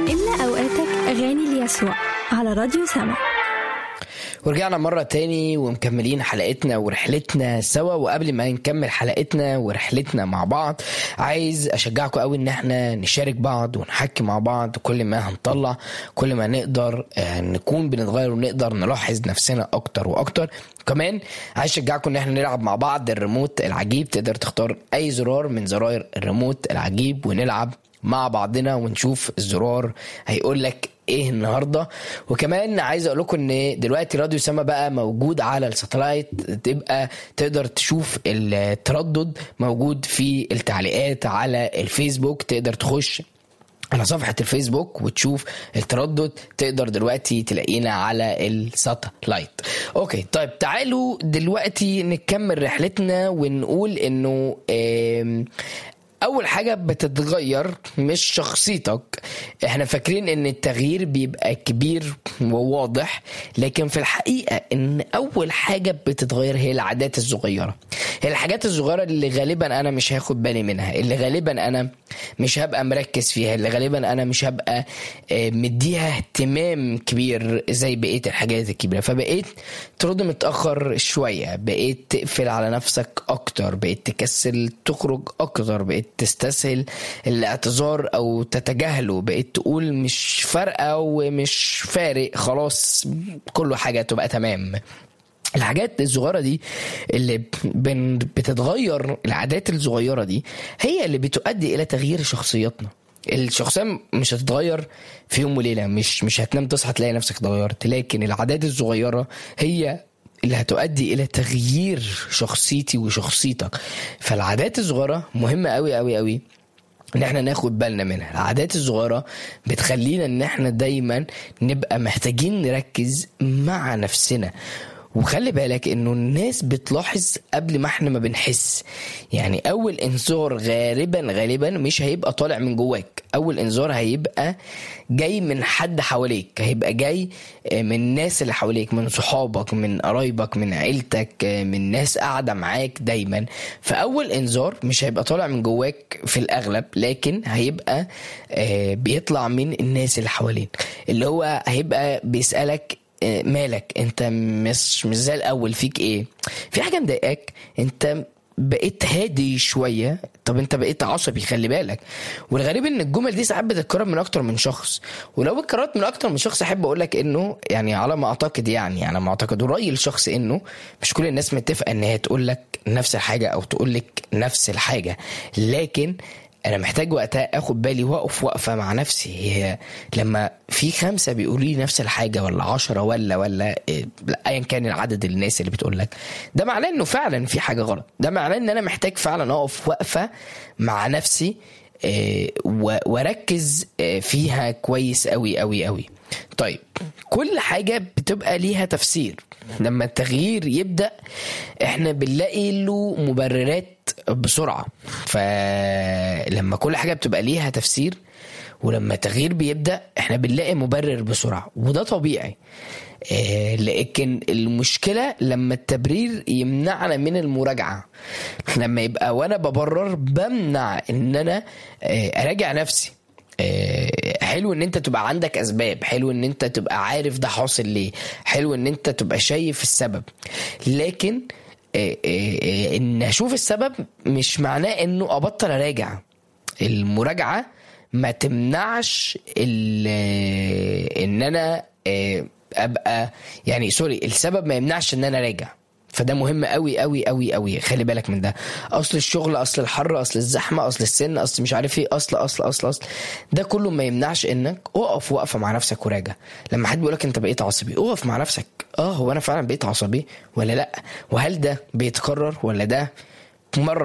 املأ أوقاتك أغاني ليسوع على راديو سما ورجعنا مرة تاني ومكملين حلقتنا ورحلتنا سوا وقبل ما نكمل حلقتنا ورحلتنا مع بعض عايز أشجعكم قوي إن احنا نشارك بعض ونحكي مع بعض كل ما هنطلع كل ما نقدر آه، نكون بنتغير ونقدر نلاحظ نفسنا أكتر وأكتر كمان عايز أشجعكم إن احنا نلعب مع بعض الريموت العجيب تقدر تختار أي زرار من زراير الريموت العجيب ونلعب مع بعضنا ونشوف الزرار هيقول لك ايه النهارده وكمان عايز اقول لكم ان دلوقتي راديو سما بقى موجود على الساتلايت تبقى تقدر تشوف التردد موجود في التعليقات على الفيسبوك تقدر تخش على صفحة الفيسبوك وتشوف التردد تقدر دلوقتي تلاقينا على الساتلايت اوكي طيب تعالوا دلوقتي نكمل رحلتنا ونقول انه آم، اول حاجه بتتغير مش شخصيتك احنا فاكرين ان التغيير بيبقى كبير وواضح لكن في الحقيقه ان اول حاجه بتتغير هي العادات الصغيره هي الحاجات الصغيره اللي غالبا انا مش هاخد بالي منها اللي غالبا انا مش هبقى مركز فيها اللي غالبا انا مش هبقى آه، مديها اهتمام كبير زي بقيه الحاجات الكبيره فبقيت ترد متاخر شويه بقيت تقفل على نفسك اكتر بقيت تكسل تخرج اكتر بقيت تستسهل الاعتذار او تتجاهله بقيت تقول مش فارقه ومش فارق خلاص كل حاجه تبقى تمام الحاجات الصغيره دي اللي بن- بتتغير العادات الصغيره دي هي اللي بتؤدي الى تغيير شخصياتنا الشخصيه مش هتتغير في يوم وليله مش مش هتنام تصحى تلاقي نفسك اتغيرت لكن العادات الصغيره هي اللي هتؤدي الى تغيير شخصيتي وشخصيتك فالعادات الصغيره مهمه قوي قوي قوي ان احنا ناخد بالنا منها العادات الصغيره بتخلينا ان احنا دايما نبقى محتاجين نركز مع نفسنا وخلي بالك انه الناس بتلاحظ قبل ما احنا ما بنحس يعني اول انذار غالبا غالبا مش هيبقى طالع من جواك اول انذار هيبقى جاي من حد حواليك هيبقى جاي آه، من الناس اللي حواليك من صحابك من قرايبك من عيلتك آه، من ناس قاعده معاك دايما فاول انذار مش هيبقى طالع من جواك في الاغلب لكن هيبقى آه، بيطلع من الناس اللي حواليك اللي هو هيبقى بيسالك آه، مالك انت مش مش زي الاول فيك ايه في حاجه مضايقاك انت بقيت هادي شويه طب انت بقيت عصبي خلي بالك والغريب ان الجمل دي ساعات بتتكرر من اكتر من شخص ولو اتكررت من اكتر من شخص احب اقول لك انه يعني على ما اعتقد يعني على ما اعتقد ورايي الشخص انه مش كل الناس متفقه ان هي تقول لك نفس الحاجه او تقول لك نفس الحاجه لكن انا محتاج وقتها اخد بالي واقف وقفه مع نفسي هي لما في خمسه بيقولوا لي نفس الحاجه ولا عشرة ولا ولا إيه، لا، ايا كان العدد الناس اللي بتقول لك ده معناه انه فعلا في حاجه غلط ده معناه ان انا محتاج فعلا اقف وقفه مع نفسي آه، و- واركز آه، فيها كويس قوي قوي قوي طيب كل حاجه بتبقى ليها تفسير لما التغيير يبدا احنا بنلاقي له مبررات بسرعه فلما كل حاجه بتبقى ليها تفسير ولما التغيير بيبدا احنا بنلاقي مبرر بسرعه وده طبيعي آه، لكن المشكله لما التبرير يمنعنا من المراجعه لما يبقى وانا ببرر بمنع ان انا آه، اراجع نفسي آه، حلو ان انت تبقى عندك اسباب حلو ان انت تبقى عارف ده حاصل ليه حلو ان انت تبقى شايف السبب لكن آه، آه، آه، ان اشوف السبب مش معناه انه ابطل اراجع المراجعه ما تمنعش ال- ان انا آه، ابقى يعني سوري السبب ما يمنعش ان انا راجع فده مهم قوي قوي قوي قوي خلي بالك من ده اصل الشغل اصل الحر اصل الزحمه اصل السن اصل مش عارف ايه اصل اصل اصل اصل ده كله ما يمنعش انك اقف وقفه مع نفسك وراجع لما حد بيقولك انت بقيت عصبي اقف مع نفسك اه هو انا فعلا بقيت عصبي ولا لا وهل ده بيتكرر ولا ده مره